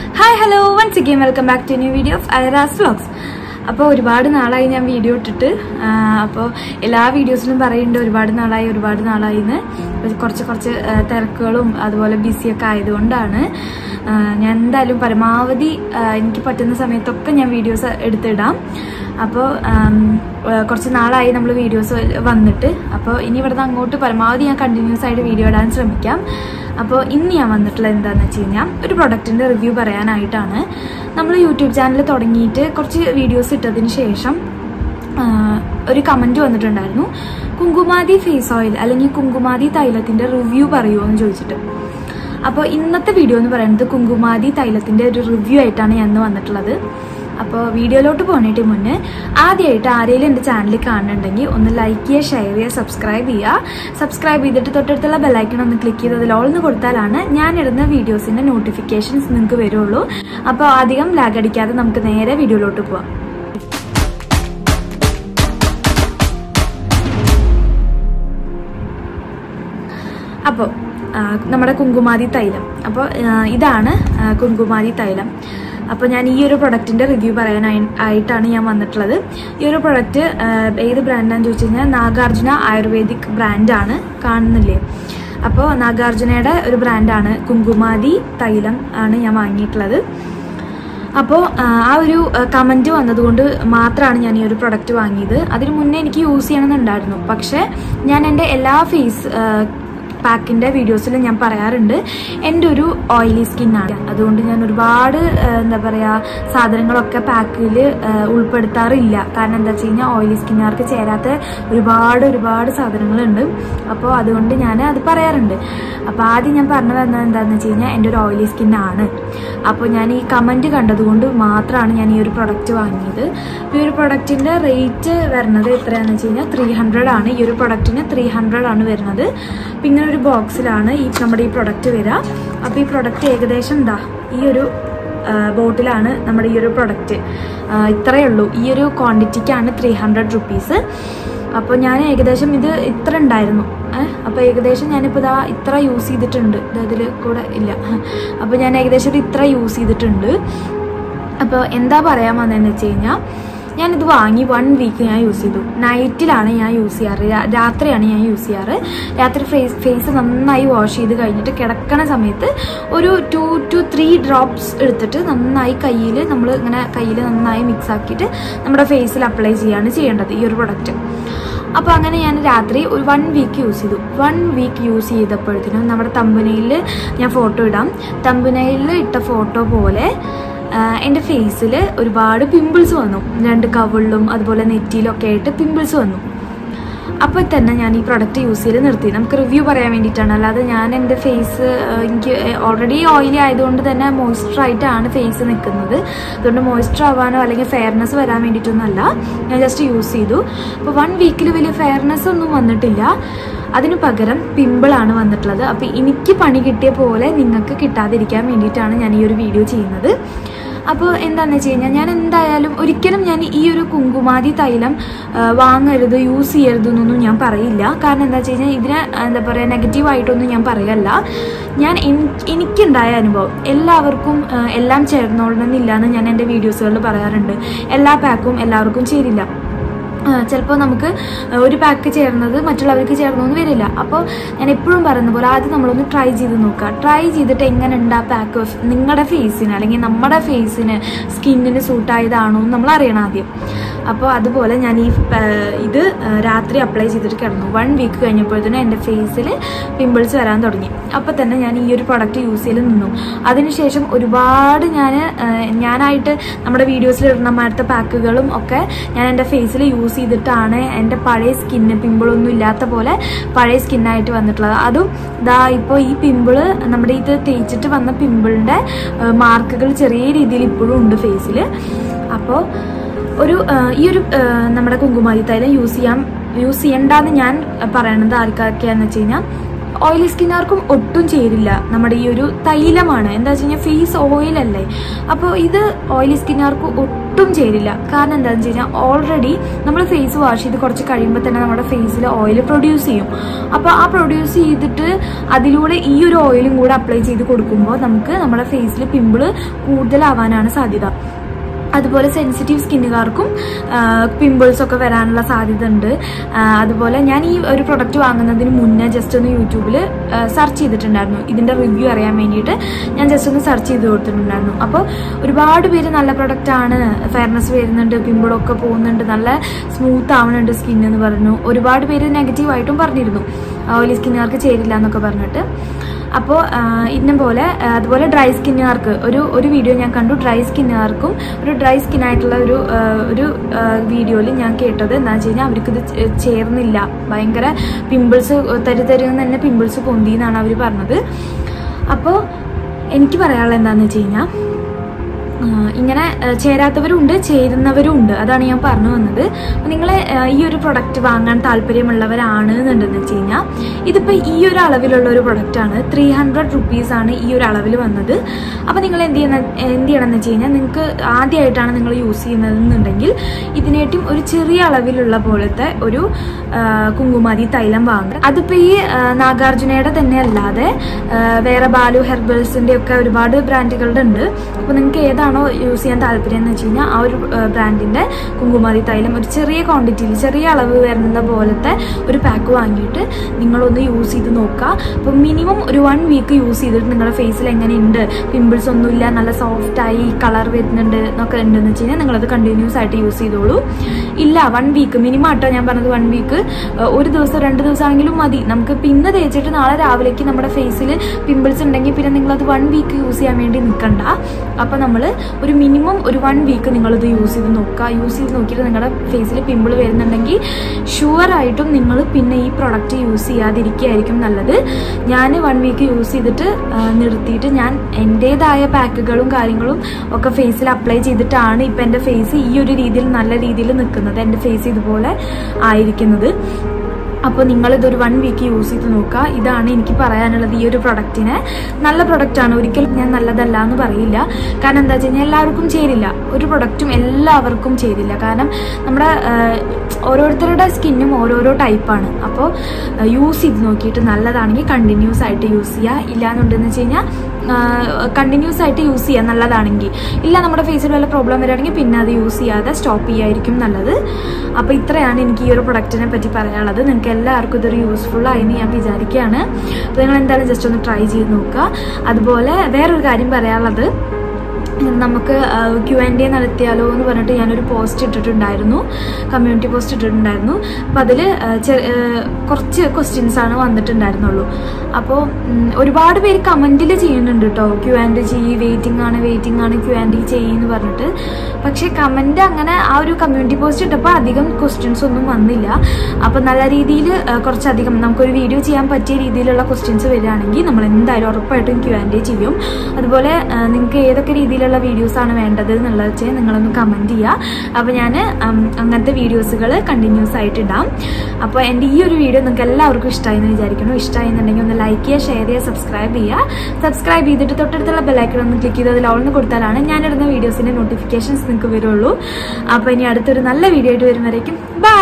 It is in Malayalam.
hi hello once again welcome back to new video of ഐറാസ് വ്ലോഗ്സ് അപ്പോൾ ഒരുപാട് നാളായി ഞാൻ വീഡിയോ ഇട്ടിട്ട് അപ്പോൾ എല്ലാ വീഡിയോസിലും പറയുന്നുണ്ട് ഒരുപാട് നാളായി ഒരുപാട് നാളായി എന്ന് അപ്പോൾ കുറച്ച് കുറച്ച് ആ, തിരക്കുകളും അതുപോലെ ബിസിയൊക്കെ ആയതുകൊണ്ടാണ് ആ, ഞാൻ എന്തായാലും പരമാവധി ആ, എനിക്ക് പറ്റുന്ന സമയത്തൊക്കെ ഞാൻ വീഡിയോസ് എടുത്തിടാം അപ്പോൾ കുറച്ച് നാളായി നമ്മൾ വീഡിയോസ് വന്നിട്ട് അപ്പോൾ ഇനി ഇവിടുന്ന് അങ്ങോട്ട് പരമാവധി ഞാൻ കണ്ടിന്യൂസ് ആയിട്ട് വീഡിയോ ഇടാൻ ശ്രമിക്കാം അപ്പോൾ ഇന്ന് ഞാൻ വന്നിട്ടുള്ളത് എന്താണെന്ന് വെച്ച് കഴിഞ്ഞാൽ ഒരു പ്രൊഡക്റ്റിൻ്റെ റിവ്യൂ പറയാനായിട്ടാണ് നമ്മൾ യൂട്യൂബ് ചാനൽ തുടങ്ങിയിട്ട് കുറച്ച് വീഡിയോസ് ഇട്ടതിന് ശേഷം ആ, ഒരു കമൻറ്റ് വന്നിട്ടുണ്ടായിരുന്നു കുങ്കുമാതി ഫേസ് ഓയിൽ അല്ലെങ്കിൽ കുങ്കുമാതി തൈലത്തിൻ്റെ റിവ്യൂ പറയുമോ എന്ന് ചോദിച്ചിട്ട് അപ്പോൾ ഇന്നത്തെ വീഡിയോ എന്ന് പറയുന്നത് കുങ്കുമാതി തൈലത്തിൻ്റെ ഒരു റിവ്യൂ ആയിട്ടാണ് ഞാൻ ഇന്ന് വന്നിട്ടുള്ളത് അപ്പോൾ വീഡിയോയിലോട്ട് പോകുന്നതിന് മുന്നേ ആദ്യമായിട്ട് ആരെങ്കിലും എൻ്റെ ചാനൽ കാണുന്നുണ്ടെങ്കിൽ ഒന്ന് ലൈക്ക് ചെയ്യുക ഷെയർ ചെയ്യുക സബ്സ്ക്രൈബ് ചെയ്യുക സബ്സ്ക്രൈബ് ചെയ്തിട്ട് തൊട്ടടുത്തുള്ള ബെല്ലൈക്കൺ ഒന്ന് ക്ലിക്ക് ചെയ്ത് അതിൽ ഓൾന്ന് കൊടുത്താലാണ് ഞാൻ ഇടുന്ന വീഡിയോസിൻ്റെ നോട്ടിഫിക്കേഷൻസ് നിങ്ങൾക്ക് വരുള്ളൂ അപ്പോൾ അധികം ലാഗ് അടിക്കാതെ നമുക്ക് നേരെ വീഡിയോയിലോട്ട് പോവാം അപ്പോൾ നമ്മുടെ കുങ്കുമാതി തൈലം അപ്പോൾ ഇതാണ് ആ, കുങ്കുമാതി തൈലം അപ്പോൾ ഞാൻ ഈ ഒരു പ്രൊഡക്റ്റിൻ്റെ റിവ്യൂ പറയാനായി ആയിട്ടാണ് ഞാൻ വന്നിട്ടുള്ളത് ഈ ഒരു പ്രൊഡക്റ്റ് ഏത് ബ്രാൻഡാന്ന് ചോദിച്ചു കഴിഞ്ഞാൽ നാഗാർജുന ആയുർവേദിക് ബ്രാൻഡാണ് കാണുന്നില്ലേ അപ്പോൾ നാഗാർജുനയുടെ ഒരു ബ്രാൻഡാണ് കുങ്കുമാതി തൈലം ആണ് ഞാൻ വാങ്ങിയിട്ടുള്ളത് അപ്പോൾ ആ ഒരു കമൻറ്റ് വന്നതുകൊണ്ട് മാത്രമാണ് ഞാൻ ഈ ഒരു പ്രൊഡക്റ്റ് വാങ്ങിയത് അതിന് മുന്നേ എനിക്ക് യൂസ് ചെയ്യണമെന്നുണ്ടായിരുന്നു പക്ഷേ ഞാൻ എൻ്റെ എല്ലാ ഫേസ് പാക്കിൻ്റെ വീഡിയോസിൽ ഞാൻ പറയാറുണ്ട് എൻ്റെ ഒരു ഓയിലി സ്കിന്നാണ് അതുകൊണ്ട് ഞാൻ ഒരുപാട് ആ, എന്താ പറയുക സാധനങ്ങളൊക്കെ പാക്കിൽ ഉൾപ്പെടുത്താറില്ല കാരണം എന്താ വെച്ച് കഴിഞ്ഞാൽ ഓയിലി സ്കിന്നുകാർക്ക് ചേരാത്ത ഒരുപാട് ഒരുപാട് സാധനങ്ങളുണ്ട് അപ്പോൾ അതുകൊണ്ട് ഞാൻ അത് പറയാറുണ്ട് അപ്പോൾ ആദ്യം ഞാൻ പറഞ്ഞു വന്നത് എന്താണെന്ന് വെച്ച് കഴിഞ്ഞാൽ എൻ്റെ ഒരു ഓയിലി സ്കിന്നാണ് അപ്പോൾ ഞാൻ ഈ കമൻറ്റ് കണ്ടതുകൊണ്ട് മാത്രമാണ് ഞാൻ ഈ ഒരു പ്രൊഡക്റ്റ് വാങ്ങിയത് അപ്പോൾ ഈ ഒരു പ്രൊഡക്റ്റിൻ്റെ റേറ്റ് വരുന്നത് എത്രയാണെന്ന് വെച്ച് കഴിഞ്ഞാൽ ത്രീ ഹൺഡ്രഡ് ആണ് ഈ ഒരു പ്രൊഡക്റ്റിന് ത്രീ ഹൺഡ്രഡ് ആണ് വരുന്നത് അപ്പോൾ ഇങ്ങനെ ഒരു ബോക്സിലാണ് ഈ നമ്മുടെ ഈ പ്രൊഡക്റ്റ് വരിക അപ്പോൾ ഈ പ്രൊഡക്റ്റ് ഏകദേശം എന്താ ഈ ഒരു ബോട്ടിലാണ് നമ്മുടെ ഈ ഒരു പ്രൊഡക്റ്റ് ഇത്രയേ ഉള്ളൂ ഈ ഒരു ക്വാണ്ടിറ്റിക്കാണ് ത്രീ ഹൺഡ്രഡ് റുപ്പീസ് അപ്പോൾ ഞാൻ ഏകദേശം ഇത് ഇത്ര ഉണ്ടായിരുന്നു ഏഹ് അപ്പോൾ ഏകദേശം ഞാനിപ്പോൾ ഇതാ ഇത്ര യൂസ് ചെയ്തിട്ടുണ്ട് ഇതിൽ കൂടെ ഇല്ല അപ്പോൾ ഞാൻ ഏകദേശം ഒരു ഇത്ര യൂസ് ചെയ്തിട്ടുണ്ട് അപ്പോൾ എന്താ പറയാൻ വന്നതെന്ന് വെച്ച് കഴിഞ്ഞാൽ ഞാനിത് വാങ്ങി വൺ വീക്ക് ഞാൻ യൂസ് ചെയ്തു നൈറ്റിലാണ് ഞാൻ യൂസ് ചെയ്യാറ് രാ- രാത്രിയാണ് ഞാൻ യൂസ് ചെയ്യാറ് രാത്രി ഫേസ് ഫേസ് നന്നായി വാഷ് ചെയ്ത് കഴിഞ്ഞിട്ട് കിടക്കണ സമയത്ത് ഒരു ടു ടു ത്രീ ഡ്രോപ്സ് എടുത്തിട്ട് നന്നായി കയ്യിൽ നമ്മൾ ഇങ്ങനെ കയ്യിൽ നന്നായി മിക്സ് ആക്കിയിട്ട് നമ്മുടെ ഫേസിൽ അപ്ലൈ ചെയ്യാണ് ചെയ്യേണ്ടത് ഈ ഒരു പ്രൊഡക്റ്റ് അപ്പോൾ അങ്ങനെ ഞാൻ രാത്രി ഒരു വൺ വീക്ക് യൂസ് ചെയ്തു വൺ വീക്ക് യൂസ് ചെയ്തപ്പോഴത്തേനും നമ്മുടെ തമ്പനയിൽ ഞാൻ ഫോട്ടോ ഇടാം തമ്പനയിൽ ഇട്ട ഫോട്ടോ പോലെ ആഹ് എൻ്റെ ഫേസിൽ ഒരുപാട് പിമ്പിൾസ് വന്നു രണ്ട് കവിളിലും അതുപോലെ നെറ്റിയിലൊക്കെ ആയിട്ട് പിമ്പിൾസ് വന്നു അപ്പോൾ തന്നെ ഞാൻ ഈ പ്രൊഡക്റ്റ് യൂസ് ചെയ്ത് നിർത്തി നമുക്ക് റിവ്യൂ പറയാൻ വേണ്ടിയിട്ടാണ് അല്ലാതെ ഞാൻ എൻ്റെ ഫേസ് എനിക്ക് ഓൾറെഡി ഓയിലി ആയതുകൊണ്ട് തന്നെ മോയ്സ്ചർ ആയിട്ടാണ് ഫേസ് നിൽക്കുന്നത് അതുകൊണ്ട് മോയ്സ്ചർ ആവാനോ അല്ലെങ്കിൽ ഫെയർനെസ് വരാൻ വേണ്ടിയിട്ടൊന്നുമല്ല ഞാൻ ജസ്റ്റ് യൂസ് ചെയ്തു അപ്പോൾ വൺ വീക്കിൽ വലിയ ഫെയർനെസ് ഒന്നും വന്നിട്ടില്ല അതിനു പകരം പിമ്പിളാണ് വന്നിട്ടുള്ളത് അപ്പോൾ എനിക്ക് പണി കിട്ടിയ പോലെ നിങ്ങൾക്ക് കിട്ടാതിരിക്കാൻ വേണ്ടിയിട്ടാണ് ഞാൻ ഈ ഒരു വീഡിയോ ചെയ്യുന്നത് അപ്പോൾ എന്താണെന്ന് വെച്ച് കഴിഞ്ഞാൽ ഞാൻ എന്തായാലും ഒരിക്കലും ഞാൻ ഈ ഒരു കുങ്കുമാതി തൈലം ആ, വാങ്ങരുത് യൂസ് ചെയ്യരുത് എന്നൊന്നും ഞാൻ പറയില്ല കാരണം എന്താ വെച്ച് കഴിഞ്ഞാൽ ഇതിന് എന്താ പറയുക നെഗറ്റീവായിട്ടൊന്നും ഞാൻ പറയല്ല ഞാൻ എൻ- എനിക്കുണ്ടായ അനുഭവം എല്ലാവർക്കും ആ, എല്ലാം ചേർന്നോളണമെന്നില്ല എന്ന് ഞാൻ എൻ്റെ വീഡിയോസുകളിൽ പറയാറുണ്ട് എല്ലാ പാക്കും എല്ലാവർക്കും ചേരില്ല ചിലപ്പോൾ നമുക്ക് ഒരു പാക്ക് ചേർന്നത് മറ്റുള്ളവർക്ക് ചേർന്നൊന്നും വരില്ല അപ്പോൾ ഞാൻ എപ്പോഴും പറയുന്ന പോലെ ആദ്യം നമ്മളൊന്ന് ട്രൈ ചെയ്ത് നോക്കുക ട്രൈ ചെയ്തിട്ട് എങ്ങനെ ഉണ്ട് ആ പാക്ക് നിങ്ങളുടെ ഫേസിന് അല്ലെങ്കിൽ നമ്മുടെ ഫേസിന് സ്കിന്നിന് സൂട്ടായതാണോ എന്ന് നമ്മൾ അറിയണം ആദ്യം അപ്പോൾ അതുപോലെ ഞാൻ ഈ ആ, ഇത് ആ, രാത്രി അപ്ലൈ ചെയ്തിട്ട് കിടന്നു വൺ വീക്ക് കഴിഞ്ഞപ്പോഴത്തേനും എൻ്റെ ഫേസിൽ പിമ്പിൾസ് വരാൻ തുടങ്ങി അപ്പോൾ തന്നെ ഞാൻ ഈ ഒരു പ്രൊഡക്റ്റ് യൂസ് ചെയ്ത് നിന്നു അതിനുശേഷം ഒരുപാട് ഞാൻ ഞാനായിട്ട് നമ്മുടെ വീഡിയോസിൽ ഇടുന്ന മാരത്തെ പാക്കുകളും ഒക്കെ ഞാൻ എൻ്റെ ഫേസിൽ യൂസ് ചെയ്തിട്ടാണ് എൻ്റെ പഴയ സ്കിന്ന് പിമ്പിളൊന്നും ഇല്ലാത്ത പോലെ പഴയ സ്കിന്നായിട്ട് വന്നിട്ടുള്ളത് അതും ദാ ഇപ്പോൾ ഈ പിമ്പിള് നമ്മുടെ ഇത് തേച്ചിട്ട് വന്ന പിമ്പിളിൻ്റെ മാർക്കുകൾ ചെറിയ രീതിയിൽ ഇപ്പോഴും ഉണ്ട് ഫേസിൽ അപ്പോൾ ഒരു ആ, ഈ ഒരു ആ, നമ്മുടെ കുങ്കുമാരി തൈലം യൂസ് ചെയ്യാൻ യൂസ് ചെയ്യണ്ടെന്ന് ഞാൻ പറയണത് ആർക്കൊക്കെയാന്ന് വെച്ച് കഴിഞ്ഞാൽ ഓയിലി സ്കിന്നുകാർക്കും ഒട്ടും ചേരില്ല നമ്മുടെ ഈ ഒരു തൈലമാണ് എന്താ വെച്ച് കഴിഞ്ഞാൽ ഫേസ് ഓയിലല്ലേ അപ്പോൾ ഇത് ഓയിലി സ്കിന്നുകാർക്ക് ഒട്ടും ഒട്ടും ചേരില്ല കാരണം എന്താണെന്ന് വെച്ച് കഴിഞ്ഞാൽ ഓൾറെഡി നമ്മൾ ഫേസ് വാഷ് ചെയ്ത് കുറച്ച് കഴിയുമ്പോൾ തന്നെ നമ്മുടെ ഫേസിൽ ഓയിൽ പ്രൊഡ്യൂസ് ചെയ്യും അപ്പോൾ ആ പ്രൊഡ്യൂസ് ചെയ്തിട്ട് അതിലൂടെ ഈ ഒരു ഓയിലും കൂടെ അപ്ലൈ ചെയ്ത് കൊടുക്കുമ്പോൾ നമുക്ക് നമ്മുടെ ഫേസിൽ പിമ്പിൾ കൂടുതലാവാനാണ് സാധ്യത അതുപോലെ സെൻസിറ്റീവ് സ്കിന്നുകാർക്കും പിമ്പിൾസ് ഒക്കെ വരാനുള്ള സാധ്യത ഉണ്ട് ആ, അതുപോലെ ഞാൻ ഈ ഒരു പ്രൊഡക്റ്റ് വാങ്ങുന്നതിന് മുന്നേ ജസ്റ്റ് ഒന്ന് യൂട്യൂബിൽ സെർച്ച് ചെയ്തിട്ടുണ്ടായിരുന്നു ഇതിൻ്റെ റിവ്യൂ അറിയാൻ വേണ്ടിയിട്ട് ഞാൻ ജസ്റ്റ് ഒന്ന് സെർച്ച് ചെയ്ത് കൊടുത്തിട്ടുണ്ടായിരുന്നു അപ്പോൾ ഒരുപാട് പേര് നല്ല പ്രൊഡക്റ്റ് ആണ് ഫെയർനെസ് വരുന്നുണ്ട് പിമ്പിളൊക്കെ പോകുന്നുണ്ട് നല്ല സ്മൂത്ത് ആവുന്നുണ്ട് സ്കിൻ എന്ന് പറഞ്ഞു ഒരുപാട് പേര് നെഗറ്റീവായിട്ടും പറഞ്ഞിരുന്നു ഓയിലി സ്കിന്നുകാർക്ക് ചേരില്ല എന്നൊക്കെ പറഞ്ഞിട്ട് അപ്പോൾ ഇന്ന പോലെ ആ, അതുപോലെ ഡ്രൈ സ്കിന്നുകാർക്ക് ഒരു ഒരു വീഡിയോ ഞാൻ കണ്ടു ഡ്രൈ സ്കിന്നുകാർക്കും ഒരു ഡ്രൈ സ്കിൻ ആയിട്ടുള്ള ഒരു ആ, ഒരു വീഡിയോയിൽ ഞാൻ കേട്ടത് എന്താണെന്ന് വെച്ച് കഴിഞ്ഞാൽ അവർക്കിത് ചേ- ചേർന്നില്ല ഭയങ്കര പിമ്പിൾസ് തരി തരുന്ന തന്നെ പിമ്പിൾസ് പൊന്തി എന്നാണ് അവർ പറഞ്ഞത് അപ്പോൾ എനിക്ക് പറയാനുള്ളത് എന്താണെന്ന് വെച്ച് കഴിഞ്ഞാൽ ആഹ് ഇങ്ങനെ ആഹ് ചേരാത്തവരുണ്ട് ചേരുന്നവരും ഉണ്ട് അതാണ് ഞാൻ പറഞ്ഞു വന്നത് അപ്പോൾ നിങ്ങൾ ഈ ഒരു പ്രൊഡക്റ്റ് വാങ്ങാൻ താല്പര്യമുള്ളവരാണ് എന്നുണ്ടെന്ന് വെച്ച് കഴിഞ്ഞാൽ ഇതിപ്പോൾ ഈ ഒരു അളവിലുള്ള ഒരു പ്രൊഡക്റ്റാണ് ത്രീ ഹൺഡ്രഡ് റുപ്പീസാണ് ഈ ഒരു അളവിൽ വന്നത് അപ്പോൾ നിങ്ങൾ എന്ത് ചെയ്യുന്ന എന്ത് ചെയ്യണമെന്ന് വെച്ച് കഴിഞ്ഞാൽ നിങ്ങൾക്ക് ആദ്യമായിട്ടാണ് നിങ്ങൾ യൂസ് ചെയ്യുന്നതെന്നുണ്ടെങ്കിൽ ഇതിനേറ്റും ഒരു ചെറിയ അളവിലുള്ള പോലത്തെ ഒരു ആഹ് കുങ്കുമാതി തൈലം വാങ്ങുക അതിപ്പോൾ ഈ ആഹ് നാഗാർജുനയുടെ തന്നെ അല്ലാതെ ആഹ് വേറെ ബാലു ഹെർബൽസിൻ്റെ ഒക്കെ ഒരുപാട് ബ്രാൻഡുകളുടെ ഉണ്ട് അപ്പോൾ നിങ്ങൾക്ക് ഏതാണോ യൂസ് ചെയ്യാൻ താല്പര്യം എന്ന് വെച്ച് കഴിഞ്ഞാൽ ആ ഒരു ബ്രാൻഡിൻ്റെ കുങ്കുമാതി തൈലം ഒരു ചെറിയ ക്വാണ്ടിറ്റിയിൽ ചെറിയ അളവ് വരുന്ന പോലത്തെ ഒരു പാക്ക് വാങ്ങിയിട്ട് നിങ്ങളൊന്ന് യൂസ് ചെയ്ത് നോക്കുക അപ്പോൾ മിനിമം ഒരു വൺ വീക്ക് യൂസ് ചെയ്തിട്ട് നിങ്ങളുടെ ഫേസിൽ എങ്ങനെയുണ്ട് പിമ്പിൾസ് ഒന്നുമില്ല നല്ല സോഫ്റ്റായി കളർ വരുന്നുണ്ട് എന്നൊക്കെ ഉണ്ടെന്ന് വെച്ച് കഴിഞ്ഞാൽ നിങ്ങളത് കണ്ടിന്യൂസ് ആയിട്ട് യൂസ് ചെയ്തോളൂ ഇല്ല വൺ വീക്ക് മിനിമം ആട്ടോ ഞാൻ പറഞ്ഞത് വൺ വീക്ക് ഒരു ദിവസം രണ്ട് ദിവസം ആണെങ്കിലും മതി നമുക്ക് പിന്നെ തേച്ചിട്ട് നാളെ രാവിലേക്ക് നമ്മുടെ ഫേസിൽ പിമ്പിൾസ് ഉണ്ടെങ്കിൽ പിന്നെ നിങ്ങളത് വൺ വീക്ക് യൂസ് ചെയ്യാൻ വേണ്ടി നിൽക്കണ്ട അപ്പോൾ നമ്മൾ ഒരു മിനിമം ഒരു വൺ വീക്ക് നിങ്ങളിത് യൂസ് ചെയ്ത് നോക്കുക യൂസ് ചെയ്ത് നോക്കിയിട്ട് നിങ്ങളുടെ ഫേസിൽ പിമ്പിൾ വരുന്നുണ്ടെങ്കിൽ ഷുവറായിട്ടും നിങ്ങൾ പിന്നെ ഈ പ്രൊഡക്റ്റ് യൂസ് ചെയ്യാതിരിക്കുകയായിരിക്കും നല്ലത് ഞാൻ വൺ വീക്ക് യൂസ് ചെയ്തിട്ട് ആ, നിർത്തിയിട്ട് ഞാൻ എൻ്റേതായ പാക്കുകളും കാര്യങ്ങളും ഒക്കെ ഫേസിൽ അപ്ലൈ ചെയ്തിട്ടാണ് ഇപ്പം എൻ്റെ ഫേസ് ഈ ഒരു രീതിയിൽ നല്ല രീതിയിൽ നിൽക്കുന്നത് എൻ്റെ ഫേസ് ഇതുപോലെ ആയിരിക്കുന്നത് അപ്പോൾ നിങ്ങളിതൊരു വൺ വീക്ക് യൂസ് ചെയ്ത് നോക്കുക ഇതാണ് എനിക്ക് പറയാനുള്ളത് ഈ ഒരു പ്രൊഡക്റ്റിന് നല്ല പ്രൊഡക്റ്റാണ് ഒരിക്കലും ഞാൻ നല്ലതല്ല എന്ന് പറയില്ല കാരണം എന്താ വെച്ച് കഴിഞ്ഞാൽ എല്ലാവർക്കും ചേരില്ല ഒരു പ്രൊഡക്റ്റും എല്ലാവർക്കും ചേരില്ല കാരണം നമ്മുടെ ആ, ഓരോരുത്തരുടെ സ്കിന്നും ഓരോരോ ടൈപ്പാണ് അപ്പോൾ യൂസ് ചെയ്ത് നോക്കിയിട്ട് നല്ലതാണെങ്കിൽ കണ്ടിന്യൂസ് ആയിട്ട് യൂസ് ചെയ്യുക ഇല്ലാന്നുണ്ടെന്ന് വെച്ച് കഴിഞ്ഞാൽ കണ്ടിന്യൂസ് ആയിട്ട് യൂസ് ചെയ്യുക നല്ലതാണെങ്കിൽ ഇല്ല നമ്മുടെ ഫേസിൽ വല്ല പ്രോബ്ലം വരികയാണെങ്കിൽ പിന്നെ അത് യൂസ് ചെയ്യാതെ സ്റ്റോപ്പ് ചെയ്യായിരിക്കും നല്ലത് അപ്പോൾ ഇത്രയാണ് എനിക്ക് ഈ ഒരു പ്രൊഡക്റ്റിനെ പറ്റി പറയാനുള്ളത് നിങ്ങൾക്ക് എല്ലാവർക്കും ഇതൊരു യൂസ്ഫുൾ ആയെന്ന് ഞാൻ വിചാരിക്കുകയാണ് അപ്പോൾ നിങ്ങൾ എന്തായാലും ജസ്റ്റ് ഒന്ന് ട്രൈ ചെയ്ത് നോക്കുക അതുപോലെ വേറൊരു കാര്യം പറയാനുള്ളത് നമുക്ക് ക്യു ആൻഡ് ഡേ നടത്തിയാലോ എന്ന് പറഞ്ഞിട്ട് ഞാനൊരു പോസ്റ്റ് ഇട്ടിട്ടുണ്ടായിരുന്നു കമ്മ്യൂണിറ്റി പോസ്റ്റ് ഇട്ടിട്ടുണ്ടായിരുന്നു അപ്പോൾ അതിൽ കുറച്ച് ക്വസ്റ്റ്യൻസ് ആണ് വന്നിട്ടുണ്ടായിരുന്നുള്ളൂ അപ്പോൾ ഉം, ഒരുപാട് പേര് കമൻറ്റിൽ ചെയ്യുന്നുണ്ട് കേട്ടോ ക്യു ആൻഡ് ചെയ്യ് വെയിറ്റിംഗ് ആണ് വെയിറ്റിംഗ് ആണ് ക്യു ആൻഡ് ചെയ്യുമെന്ന് പറഞ്ഞിട്ട് പക്ഷേ കമൻറ്റ് അങ്ങനെ ആ ഒരു കമ്മ്യൂണിറ്റി പോസ്റ്റ് ഇട്ടപ്പോൾ അധികം ക്വസ്റ്റ്യൻസ് ഒന്നും വന്നില്ല അപ്പോൾ നല്ല രീതിയിൽ കുറച്ചധികം നമുക്കൊരു വീഡിയോ ചെയ്യാൻ പറ്റിയ രീതിയിലുള്ള ക്വസ്റ്റ്യൻസ് വരികയാണെങ്കിൽ നമ്മൾ എന്തായാലും ഉറപ്പായിട്ടും ക്യു ആൻഡ് ചെയ്യും അതുപോലെ നിങ്ങൾക്ക് ഏതൊക്കെ രീതിയിലുള്ള വീഡിയോസാണ് വേണ്ടത് എന്നുള്ളത് വെച്ച് നിങ്ങളൊന്ന് കമൻറ്റ് ചെയ്യുക അപ്പോൾ ഞാൻ അങ്ങനത്തെ വീഡിയോസുകൾ കണ്ടിന്യൂസ് ആയിട്ട് ഇടാം അപ്പോൾ എൻ്റെ ഈ ഒരു വീഡിയോ നിങ്ങൾക്ക് എല്ലാവർക്കും ഇഷ്ടമായി എന്ന് വിചാരിക്കുന്നു ഇഷ്ടമായി എന്നുണ്ടെങ്കിൽ ഒന്ന് ലൈക്ക് ചെയ്യുക ഷെയർ ചെയ്യുക സബ്സ്ക്രൈബ് ചെയ്യുക സബ്സ്ക്രൈബ് ചെയ്തിട്ട് തൊട്ടടുത്തുള്ള ബെല്ലൈക്കൺ ഒന്ന് ക്ലിക്ക് ചെയ്ത് അതിൽ ഓൾന്ന് കൊടുത്താലാണ് ഞാനിടുന്ന വീഡിയോസിൻ്റെ നോട്ടിഫിക്കേഷൻസ് നിങ്ങൾക്ക് വരുള്ളൂ അപ്പോൾ ഇനി അടുത്തൊരു നല്ല വീഡിയോ ആയിട്ട് വരുമ്പോഴേക്കും ബൈ